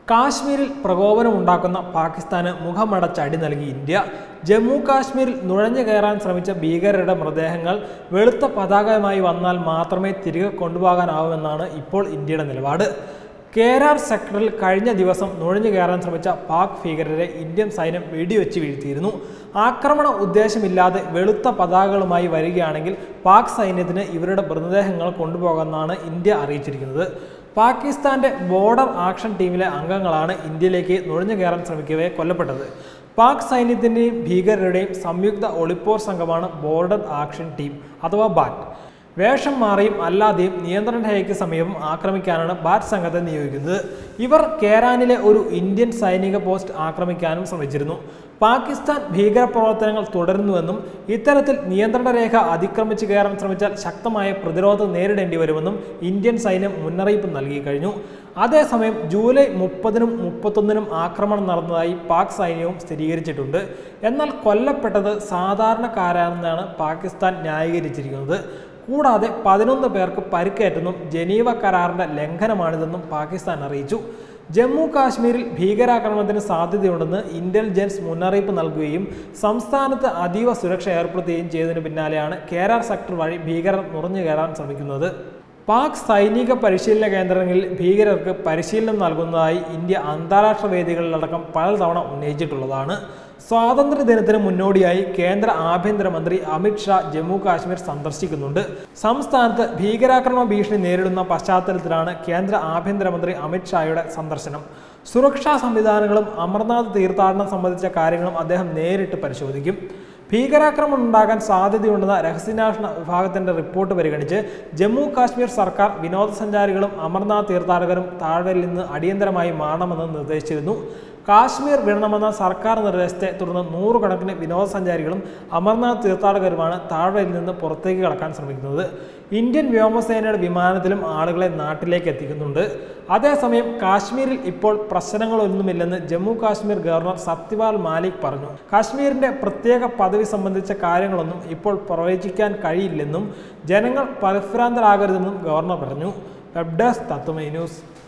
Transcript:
കാശ്മീരിൽ പ്രകോപനമുണ്ടാക്കുന്ന പാകിസ്ഥാന് മുഖമടച്ച് അടി നൽകി ഇന്ത്യ ജമ്മു കാശ്മീരിൽ നുഴഞ്ഞു കയറാൻ ശ്രമിച്ച ഭീകരരുടെ മൃതദേഹങ്ങൾ വെളുത്ത പതാകയുമായി വന്നാൽ മാത്രമേ തിരികെ കൊണ്ടുപോകാനാവുമെന്നാണ് ഇപ്പോൾ ഇന്ത്യയുടെ നിലപാട് കേരാർ സെക്ടറിൽ കഴിഞ്ഞ ദിവസം നുഴഞ്ഞു കയറാൻ ശ്രമിച്ച പാക് ഭീകരരെ ഇന്ത്യൻ സൈന്യം വെടിവെച്ച് വീഴ്ത്തിയിരുന്നു ആക്രമണ ഉദ്ദേശമില്ലാതെ വെളുത്ത പതാകകളുമായി വരികയാണെങ്കിൽ പാക് സൈന്യത്തിന് ഇവരുടെ മൃതദേഹങ്ങൾ കൊണ്ടുപോകാമെന്നാണ് ഇന്ത്യ അറിയിച്ചിരിക്കുന്നത് പാകിസ്ഥാന്റെ ബോർഡർ ആക്ഷൻ ടീമിലെ അംഗങ്ങളാണ് ഇന്ത്യയിലേക്ക് നുഴഞ്ഞു കയറാൻ ശ്രമിക്കവേ കൊല്ലപ്പെട്ടത് പാക് സൈന്യത്തിന്റെയും ഭീകരരുടെയും സംയുക്ത ഒളിപ്പോർ സംഘമാണ് ബോർഡർ ആക്ഷൻ ടീം അഥവാ ബാറ്റ് വേഷം മാറിയും അല്ലാതെയും നിയന്ത്രണ രേഖയ്ക്ക് സമീപം ആക്രമിക്കാനാണ് ബാറ്റ് സംഘത്തെ നിയോഗിക്കുന്നത് ഇവർ കേരാനിലെ ഒരു ഇന്ത്യൻ സൈനിക പോസ്റ്റ് ആക്രമിക്കാനും ശ്രമിച്ചിരുന്നു പാകിസ്ഥാൻ ഭീകരപ്രവർത്തനങ്ങൾ തുടരുന്നുവെന്നും ഇത്തരത്തിൽ നിയന്ത്രണ രേഖ അതിക്രമിച്ച് കയറാൻ ശ്രമിച്ചാൽ ശക്തമായ പ്രതിരോധം നേരിടേണ്ടി വരുമെന്നും ഇന്ത്യൻ സൈന്യം മുന്നറിയിപ്പ് നൽകി കഴിഞ്ഞു അതേസമയം ജൂലൈ മുപ്പതിനും മുപ്പത്തൊന്നിനും ആക്രമണം നടന്നതായി പാക് സൈന്യവും സ്ഥിരീകരിച്ചിട്ടുണ്ട് എന്നാൽ കൊല്ലപ്പെട്ടത് സാധാരണക്കാരാണെന്നാണ് പാകിസ്ഥാൻ ന്യായീകരിച്ചിരിക്കുന്നത് കൂടാതെ പതിനൊന്ന് പേർക്ക് പരിക്കേറ്റെന്നും ജനീവ കരാറിന്റെ ലംഘനമാണിതെന്നും പാകിസ്ഥാൻ അറിയിച്ചു ജമ്മു കാശ്മീരിൽ ഭീകരാക്രമണത്തിന് സാധ്യതയുണ്ടെന്ന് ഇന്റലിജൻസ് മുന്നറിയിപ്പ് നൽകുകയും സംസ്ഥാനത്ത് അതീവ സുരക്ഷ ഏർപ്പെടുത്തുകയും ചെയ്തതിനു പിന്നാലെയാണ് കേരള സെക്ടർ വഴി ഭീകരർ നുറഞ്ഞു കയറാൻ ശ്രമിക്കുന്നത് പാക് സൈനിക പരിശീലന കേന്ദ്രങ്ങളിൽ ഭീകരർക്ക് പരിശീലനം നൽകുന്നതായി ഇന്ത്യ അന്താരാഷ്ട്ര വേദികളിലടക്കം പലതവണ ഉന്നയിച്ചിട്ടുള്ളതാണ് സ്വാതന്ത്ര്യ ദിനത്തിന് മുന്നോടിയായി കേന്ദ്ര ആഭ്യന്തരമന്ത്രി അമിത് ഷാ ജമ്മു കാശ്മീർ സന്ദർശിക്കുന്നുണ്ട് സംസ്ഥാനത്ത് ഭീകരാക്രമണ ഭീഷണി നേരിടുന്ന പശ്ചാത്തലത്തിലാണ് കേന്ദ്ര ആഭ്യന്തരമന്ത്രി അമിത് ഷായുടെ സന്ദർശനം സുരക്ഷാ സംവിധാനങ്ങളും അമർനാഥ് തീർത്ഥാടനം സംബന്ധിച്ച കാര്യങ്ങളും അദ്ദേഹം നേരിട്ട് പരിശോധിക്കും ഭീകരാക്രമണം ഉണ്ടാകാൻ സാധ്യതയുണ്ടെന്ന രഹസ്യാന്വേഷണ വിഭാഗത്തിന്റെ റിപ്പോർട്ട് പരിഗണിച്ച് ജമ്മു കാശ്മീർ സർക്കാർ വിനോദസഞ്ചാരികളും അമർനാഥ് തീർത്ഥാടകരും താഴ്വരയിൽ നിന്ന് അടിയന്തരമായി മാറണമെന്ന് നിർദ്ദേശിച്ചിരുന്നു കാശ്മീർ വിടണമെന്ന സർക്കാർ നിർദ്ദേശത്തെ തുടർന്ന് നൂറുകണക്കിന് വിനോദസഞ്ചാരികളും അമർനാഥ് തീർത്ഥാടകരുമാണ് താഴ്വരയിൽ നിന്ന് പുറത്തേക്ക് കടക്കാൻ ശ്രമിക്കുന്നത് ഇന്ത്യൻ വ്യോമസേനയുടെ വിമാനത്തിലും ആളുകളെ നാട്ടിലേക്ക് എത്തിക്കുന്നുണ്ട് അതേസമയം കാശ്മീരിൽ ഇപ്പോൾ പ്രശ്നങ്ങളൊന്നുമില്ലെന്ന് ജമ്മു കാശ്മീർ ഗവർണർ സത്യപാൽ മാലിക് പറഞ്ഞു കാശ്മീരിന്റെ പ്രത്യേക പദവി സംബന്ധിച്ച കാര്യങ്ങളൊന്നും ഇപ്പോൾ പ്രവചിക്കാൻ കഴിയില്ലെന്നും ജനങ്ങൾ പരിഭ്രാന്തരാകരുതെന്നും ഗവർണർ പറഞ്ഞു വെബ് ഡെസ്ക് തത്വമൈ ന്യൂസ്